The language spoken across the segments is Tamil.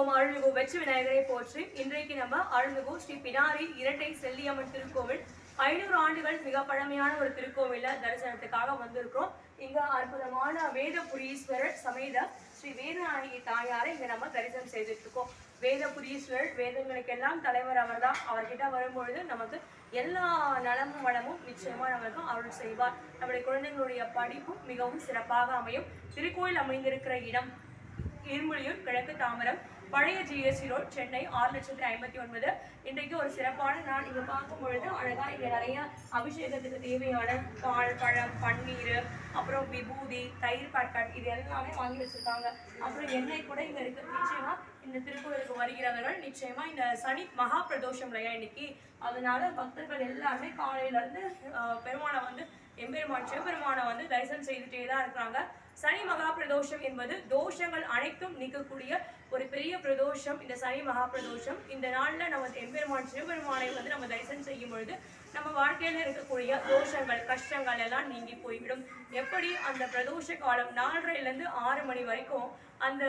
ஓம் அருள்மிகு வெற்றி விநாயகரை போற்றி இன்றைக்கு நம்ம அருள்மிகு ஸ்ரீ பினாரி இரட்டை செல்லியம்மன் திருக்கோவில் ஐநூறு ஆண்டுகள் மிக பழமையான ஒரு திருக்கோவில தரிசனத்துக்காக வந்திருக்கிறோம் இங்க அற்புதமான வேதபுரீஸ்வரர் சமேத ஸ்ரீ வேதநாயகி தாயாரை இங்க நம்ம தரிசனம் செய்துட்டு இருக்கோம் வேதபுரீஸ்வரர் வேதங்களுக்கெல்லாம் தலைவர் அவர்தான் அவர்கிட்ட வரும்பொழுது நமக்கு எல்லா நலமும் வளமும் நிச்சயமா நமக்கு அருள் செய்வார் நம்முடைய குழந்தைகளுடைய படிப்பும் மிகவும் சிறப்பாக அமையும் திருக்கோயில் அமைந்திருக்கிற இடம் இருமொழியூர் கிழக்கு தாமரம் பழைய ஜிஎஸ்டி ரோட் சென்னை ஆறு லட்சத்தி ஐம்பத்தி ஒன்பது இன்றைக்கு ஒரு சிறப்பான நாள் இங்க பார்க்கும் பொழுது அழகா இங்க நிறைய அபிஷேகத்துக்கு தேவையான பால் பழம் பன்னீர் அப்புறம் விபூதி தயிர் பாக்கெட் இது எல்லாமே வாங்கி வச்சிருக்காங்க அப்புறம் எண்ணெய் கூட இங்க இருக்கு நிச்சயமா இந்த திருக்கோயிலுக்கு வருகிறவர்கள் நிச்சயமா இந்த சனி மகா பிரதோஷம் இல்லையா இன்னைக்கு அதனால பக்தர்கள் எல்லாருமே காலையில இருந்து ஆஹ், பெருமானை வந்து எம்பெருமான் சிவபெருமானை வந்து தரிசனம் செய்துட்டே தான் இருக்கிறாங்க சனி மகா பிரதோஷம் என்பது தோஷங்கள் அனைத்தும் நீக்கக்கூடிய ஒரு பெரிய பிரதோஷம் இந்த சனி மகா பிரதோஷம் இந்த நாள்ல நம்ம எம்பெருமான் சிவபெருமானை வந்து நம்ம தரிசனம் செய்யும் பொழுது நம்ம வாழ்க்கையில இருக்கக்கூடிய தோஷங்கள் கஷ்டங்கள் எல்லாம் நீங்கி போய்விடும் எப்படி அந்த பிரதோஷ காலம் நாலரைல இருந்து ஆறு மணி வரைக்கும் அந்த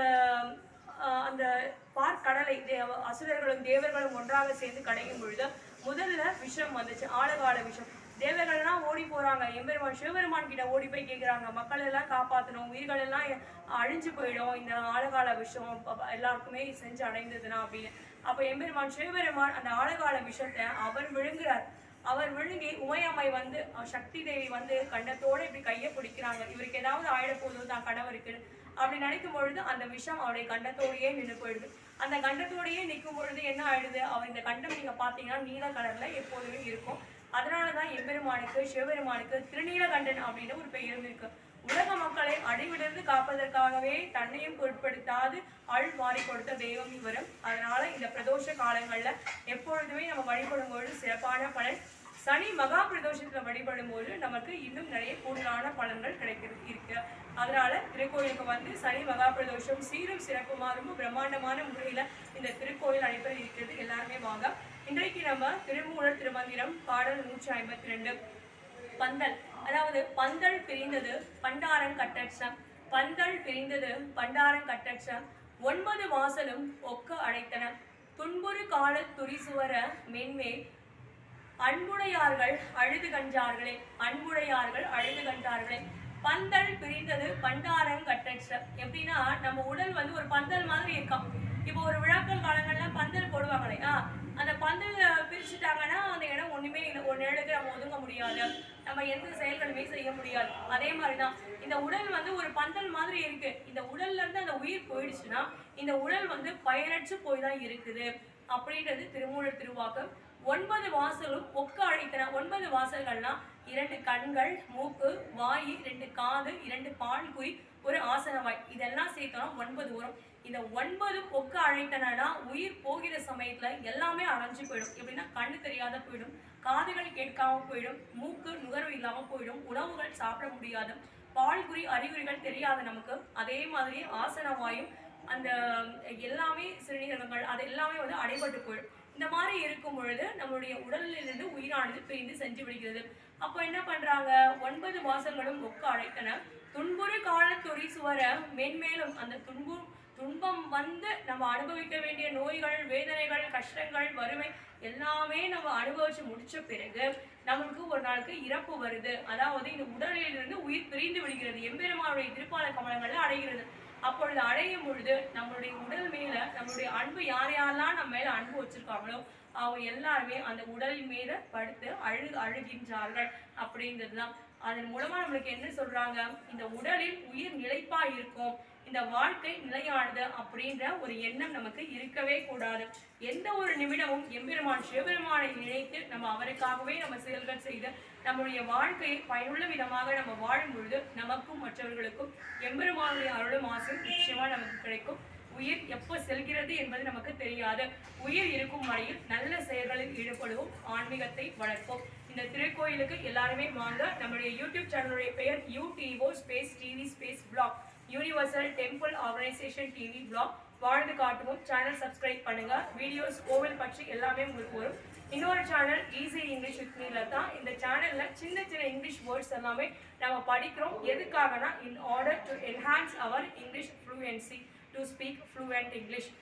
ஆஹ் அந்த பார்க்கடலை தேவ அசுரர்களும் தேவர்களும் ஒன்றாக சேர்ந்து கடையும் பொழுது முதல்ல விஷம் வந்துச்சு ஆழகால விஷம் தேவர்கள்லாம் ஓடி போறாங்க எம்பெருமான் சிவபெருமான் கிட்ட ஓடி போய் கேக்குறாங்க மக்கள் எல்லாம் காப்பாத்தணும் உயிர்கள் எல்லாம் அழிஞ்சு போயிடும் இந்த ஆழகால விஷம் ப- ப- எல்லாருக்குமே செஞ்சு அடைந்ததுன்னா அப்படின்னு அப்ப எம்பெருமான் சிவபெருமான் அந்த ஆழகால விஷத்தை அவர் விழுங்குறார் அவர் விழுங்கி உமையம்மை வந்து அஹ், சக்தி தேவி வந்து கண்டத்தோட இப்படி கையை பிடிக்கிறாங்க இவருக்கு ஏதாவது ஆயிட போதும் தான் கணவருக்கு அப்படி நினைக்கும் பொழுது அந்த விஷம் அவருடைய கண்டத்தோடையே நின்று போயிடுது அந்த கண்டத்தோடையே நிற்கும் பொழுது என்ன ஆயிடுது அவர் இந்த கண்டம் நீங்க பாத்தீங்கன்னா நீல கலர்ல எப்போதுமே இருக்கும் அதனாலதான் எம்பெருமானுக்கு சிவபெருமானுக்கு திருநீலகண்டன் அப்படின்னு ஒரு பெயரும் இருக்கு உலக மக்களை அடைவிலிருந்து காப்பதற்காகவே தன்னையும் பொருட்படுத்தாது அள் மாறி கொடுத்த தெய்வம் இவரும் அதனால இந்த பிரதோஷ காலங்கள்ல எப்பொழுதுமே நம்ம வழிபடும் பொழுது சிறப்பான பலன் சனி மகா பிரதோஷத்துல வழிபடும் போது நமக்கு இன்னும் நிறைய கூடுதலான பலன்கள் கிடைக்கிறது இருக்கு அதனால திருக்கோயிலுக்கு வந்து சனி மகா பிரதோஷம் சீரும் சிறப்புமா ரொம்ப பிரம்மாண்டமான முறையில இந்த திருக்கோயில் நடைபெற இருக்கிறது எல்லாருமே வாங்க இன்றைக்கு நம்ம திருமூலர் திருமந்திரம் பாடல் நூற்றி ஐம்பத்தி ரெண்டு பந்தல் அதாவது பந்தல் பிரிந்தது பண்டாரம் கட்டற்றம் பந்தல் பிரிந்தது பண்டாரம் கட்டற்றம் ஒன்பது வாசலும் ஒக்க அடைத்தன துன்புறு கால துரிசுவர மென்மேல் அன்புடையார்கள் அழுது கண்டார்களே அன்புடையார்கள் அழுது கண்டார்களே பந்தல் பிரிந்தது பண்டாரம் கட்டற்ற எப்படின்னா நம்ம உடல் வந்து ஒரு பந்தல் மாதிரி இருக்காம் இப்போ ஒரு விழாக்கள் காலங்கள்ல பந்தல் போடுவாங்க இல்லையா அந்த பந்தல் பிரிச்சுட்டாங்கன்னா அந்த இடம் ஒண்ணுமே இல்லை ஒரு நிழலுக்கு நம்ம ஒதுங்க முடியாது நம்ம எந்த செயல்களுமே செய்ய முடியாது அதே மாதிரிதான் இந்த உடல் வந்து ஒரு பந்தல் மாதிரி இருக்கு இந்த உடல்ல இருந்து அந்த உயிர் போயிடுச்சுன்னா இந்த உடல் வந்து பயனற்று போய் தான் இருக்குது அப்படின்றது திருமூலர் திருவாக்கம் ஒன்பது வாசலும் ஒக்க அழைத்தன ஒன்பது வாசல்கள்னா இரண்டு கண்கள் மூக்கு வாய் ரெண்டு காது இரண்டு பால்குறி ஒரு ஆசனவாய் இதெல்லாம் சேர்த்தோம்னா ஒன்பது வரும் இந்த ஒன்பது ஒக்க அழைத்தனா உயிர் போகிற சமயத்துல எல்லாமே அடைஞ்சு போயிடும் எப்படின்னா கண்ணு தெரியாத போயிடும் காதுகள் கேட்காம போயிடும் மூக்கு நுகர்வு இல்லாம போயிடும் உணவுகள் சாப்பிட முடியாது பால்குறி அறிகுறிகள் தெரியாது நமக்கு அதே மாதிரி ஆசனவாயும் அந்த எல்லாமே சிறுநீரகங்கள் அது எல்லாமே வந்து அடைபட்டு போயிடும் இந்த மாதிரி இருக்கும் பொழுது நம்மளுடைய உடலிலிருந்து உயிரானது பிரிந்து சென்று விடுகிறது அப்போ என்ன பண்றாங்க ஒன்பது வாசல்களும் ஒக்க அழைத்தன துன்புறு காலத்துறை சுவர மென்மேலும் அந்த துன்பு துன்பம் வந்து நம்ம அனுபவிக்க வேண்டிய நோய்கள் வேதனைகள் கஷ்டங்கள் வறுமை எல்லாமே நம்ம அனுபவிச்சு முடிச்ச பிறகு நம்மளுக்கு ஒரு நாளுக்கு இறப்பு வருது அதாவது இந்த உடலிலிருந்து உயிர் பிரிந்து விடுகிறது எம்பெருமானுடைய திருப்பால கமலங்கள்ல அடைகிறது அப்பொழுது அடையும் பொழுது நம்மளுடைய உடல் மேல நம்மளுடைய அன்பு யார் யாரெல்லாம் நம்ம மேல அன்பு வச்சிருக்காங்களோ அவங்க எல்லாருமே அந்த உடல் மேல படுத்து அழு அழுகின்றார்கள் அப்படிங்கிறது தான் அதன் மூலமா நம்மளுக்கு என்ன சொல்றாங்க இந்த உடலில் உயிர் நிலைப்பா இருக்கும் இந்த வாழ்க்கை நிலையானது அப்படின்ற ஒரு எண்ணம் நமக்கு இருக்கவே கூடாது எந்த ஒரு நிமிடமும் எம்பெருமான் சிவபெருமானை நினைத்து நம்ம அவருக்காகவே நம்ம செயல்கள் செய்து நம்முடைய வாழ்க்கையை பயனுள்ள விதமாக நம்ம வாழும் பொழுது நமக்கும் மற்றவர்களுக்கும் எம்பெருமானுடைய அருளும் ஆசையும் நிச்சயமா நமக்கு கிடைக்கும் உயிர் எப்போ செல்கிறது என்பது நமக்கு தெரியாது உயிர் இருக்கும் வரையில் நல்ல செயல்களில் ஈடுபடுவோம் ஆன்மீகத்தை வளர்ப்போம் இந்த திருக்கோயிலுக்கு எல்லாருமே வாங்க நம்மளுடைய யூடியூப் சேனலுடைய பெயர் UTO space TV space blog universal temple organisation TV blog வாழ்ந்து காட்டுவோம் சேனல் சப்ஸ்கிரைப் பண்ணுங்க வீடியோஸ் கோவில் பற்றி எல்லாமே உங்களுக்கு வரும் இன்னொரு சேனல் ஈஸி இங்கிலீஷ் வித் மீல தான் இந்த சேனல்ல சின்ன சின்ன இங்கிலீஷ் வேர்ட்ஸ் எல்லாமே நம்ம படிக்கிறோம் எதுக்காகனா in order to enhance our English fluency to speak fluent English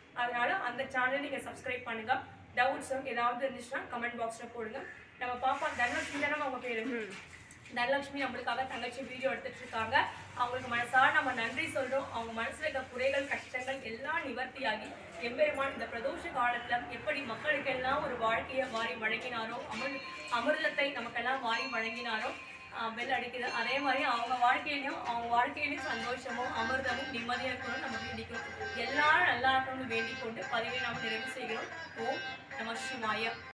அதனால அந்த சேனலை நீங்க சப்ஸ்கிரைப் பண்ணுங்க டவுட்ஸ் ஏதாவது இருந்துச்சுன்னா கமெண்ட் பாக்ஸ்ல போடுங்க நம்ம பாப்பா தனலட்சுமி தானே அவங்க பேரு தனலட்சுமி நம்மளுக்காக தங்கச்சி வீடியோ எடுத்துட்டு இருக்காங்க அவங்களுக்கு மனசார நம்ம நன்றி சொல்றோம் அவங்க மனசுல இருக்க குறைகள் கஷ்டங்கள் எல்லாம் நிவர்த்தியாகி எம்பெருமான் இந்த பிரதோஷ காலத்துல எப்படி மக்களுக்கெல்லாம் ஒரு வாழ்க்கையை வாரி வழங்கினாரோ அமிர் அமிர்தத்தை நமக்கெல்லாம் வாரி வழங்கினாரோ ஆஹ் பெல் அடிக்குது அதே மாதிரி அவங்க வாழ்க்கையிலையும் அவங்க வாழ்க்கையிலையும் சந்தோஷமும் அமிர்தமும் நிம்மதியாக இருக்கணும் நம்ம வேண்டிக்கிறோம் எல்லாரும் நல்லா இருக்கணும்னு வேண்டிக் கொண்டு பதிவை நாம் நிறைவு செய்கிறோம் ஓம் நம சிவாய